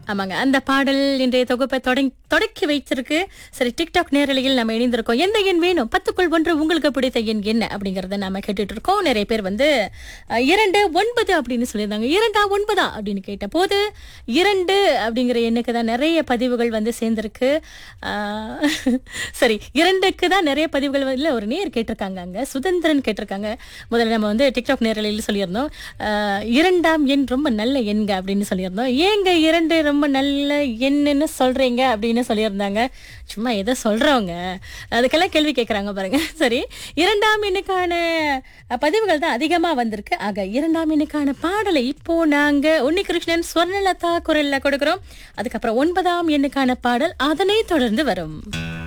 ஆமாங்க அந்த பாடல் இன்றைய தொகுப்பை தொடங்கி தொடக்கி வைச்சிருக்கு சரி டிக்டாக் நேரலையில் நம்ம இணைந்திருக்கோம் எந்த எண் வேணும் பத்துக்குள் ஒன்று உங்களுக்கு பிடித்த எண் என்ன அப்படிங்கறத நாம கேட்டுட்டு இருக்கோம் நிறைய பேர் வந்து அஹ், இரண்டு ஒன்பது அப்படின்னு சொல்லியிருந்தாங்க இரண்டா ஒன்பதா அப்படின்னு கேட்ட போது இரண்டு அப்படிங்கிற எண்ணுக்கு தான் நிறைய பதிவுகள் வந்து சேர்ந்திருக்கு அஹ், சரி இரண்டுக்கு தான் நிறைய பதிவுகள் வந்து- இல்ல ஒரு நேர் கேட்டிருக்காங்க அங்க சுதந்திரன் கேட்டிருக்காங்க முதல்ல நம்ம வந்து டிக்டாக் நேரலையில் சொல்லியிருந்தோம் அஹ், இரண்டாம் எண் ரொம்ப நல்ல எண்க அப்படின்னு சொல்லியிருந்தோம் ஏங்க இரண்டு ரொம்ப நல்ல எண்ணுன்னு சொல்றீங்க அப்படின்னு சொல்லியிருந்தாங்க சும்மா எதை சொல்றவங்க அதுக்கெல்லாம் கேள்வி கேட்கறாங்க பாருங்க சரி இரண்டாம் எண்ணுக்கான அஹ், பதிவுகள் தான் அதிகமா வந்திருக்கு ஆக இரண்டாம் எண்ணுக்கான பாடலை இப்போ நாங்க உன்னிகிருஷ்ணன் ஸ்வர்ணலதா குரல்ல கொடுக்கிறோம் அதுக்கப்புறம் ஒன்பதாம் எண்ணுக்கான பாடல் அதனை தொடர்ந்து வரும்